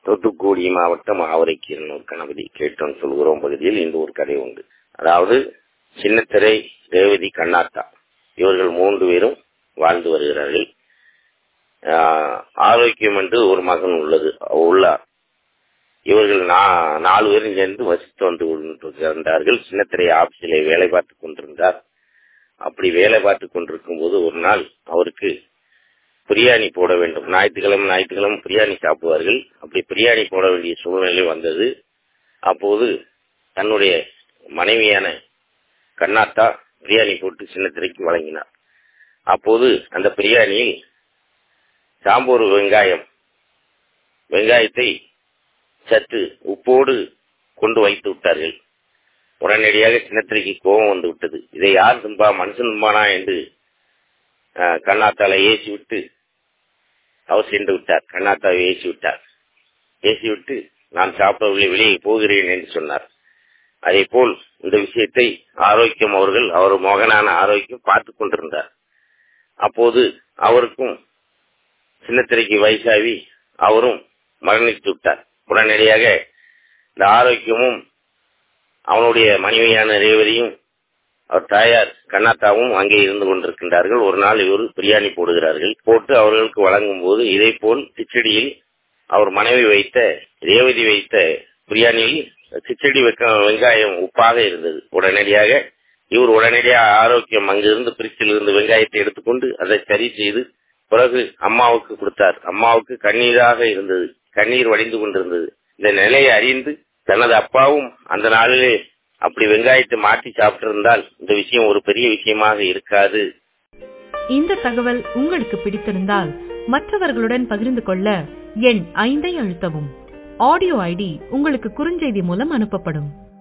தூத்துக்குடி மாவட்டம் ஆவரைக்கீரனூர் கணபதி கேட்டோம் சொல்கிறோம் பகுதியில் இந்த ஒரு கதை உண்டு அதாவது சின்னத்திரை ரேவதி கண்ணாத்தா இவர்கள் மூன்று பேரும் வாழ்ந்து வருகிறார்கள் ஆஹ் ஆரோக்கியம் என்று ஒரு மகன் உள்ளது உள்ளார் இவர்கள் நா- நாலு பேரும் சேர்ந்து வசித்து வந்து கொண்டிருந்தார்கள் சின்னத்திரை ஆபீஸிலே வேலை பார்த்து கொண்டிருந்தார் அப்படி வேலை பார்த்து கொண்டிருக்கும் போது ஒரு நாள் அவருக்கு பிரியாணி போட வேண்டும் ஞாயிற்றுக்கிழமை ஞாயிற்றுக்கிழமை பிரியாணி சாப்பிடுவார்கள் அப்படி பிரியாணி போட வேண்டிய சூழ்நிலை வந்தது அப்போது தன்னுடைய மனைவியான கண்ணாத்தா பிரியாணி போட்டு சின்னத்திரைக்கு வழங்கினார் அப்போது அந்த பிரியாணியில் சாம்பூர் வெங்காயம் வெங்காயத்தை சற்று உப்போடு கொண்டு வைத்து விட்டார்கள் உடனடியாக சின்னத்திரைக்கு கோபம் வந்து விட்டது இதை யார் தும்பா மனுஷன் தும்பானா என்று ஆஹ், கண்ணாத்தால ஏசி விட்டு அவர் சென்று விட்டார் கண்ணாத்தாவை ஏசி விட்டார் ஏசி விட்டு நான் சாப்பிடவில்லை வெளியே போகிறேன் என்று சொன்னார் அதே போல் இந்த விஷயத்தை ஆரோக்கியம் அவர்கள் அவர் மகனான ஆரோக்கியம் பார்த்து கொண்டிருந்தார் அப்போது அவருக்கும் சின்னத்திரைக்கு வயசாகி அவரும் மரணித்து விட்டார் உடனடியாக இந்த ஆரோக்கியமும் அவனுடைய மனைவியான ரேவதியும் அவர் தாயார் கண்ணாத்தாவும் அங்கே இருந்து கொண்டிருக்கின்றார்கள் ஒரு நாள் இவர் பிரியாணி போடுகிறார்கள் போட்டு அவர்களுக்கு வழங்கும் போது இதே போல் கிச்சடியில் அவர் மனைவி வைத்த ரேவதி வைத்த பிரியாணியில் கிச்சடி வைக்க வெங்காயம் உப்பாக இருந்தது உடனடியாக இவர் உடனடியாக ஆரோக்கியம் அங்கிருந்து பிரிச்சில் இருந்து வெங்காயத்தை எடுத்துக்கொண்டு அதை சரி செய்து பிறகு அம்மாவுக்கு கொடுத்தார் அம்மாவுக்கு கண்ணீராக இருந்தது கண்ணீர் வடிந்து கொண்டிருந்தது இந்த நிலையை அறிந்து தனது அப்பாவும் அந்த நாளிலே அப்படி வெங்காயத்தை மாற்றி சாப்பிட்டிருந்தால் இந்த விஷயம் ஒரு பெரிய விஷயமாக இருக்காது இந்த தகவல் உங்களுக்கு பிடித்திருந்தால் மற்றவர்களுடன் பகிர்ந்து கொள்ள எண் ஐந்தை அழுத்தவும் ஆடியோ ஐடி உங்களுக்கு குறுஞ்செய்தி மூலம் அனுப்பப்படும்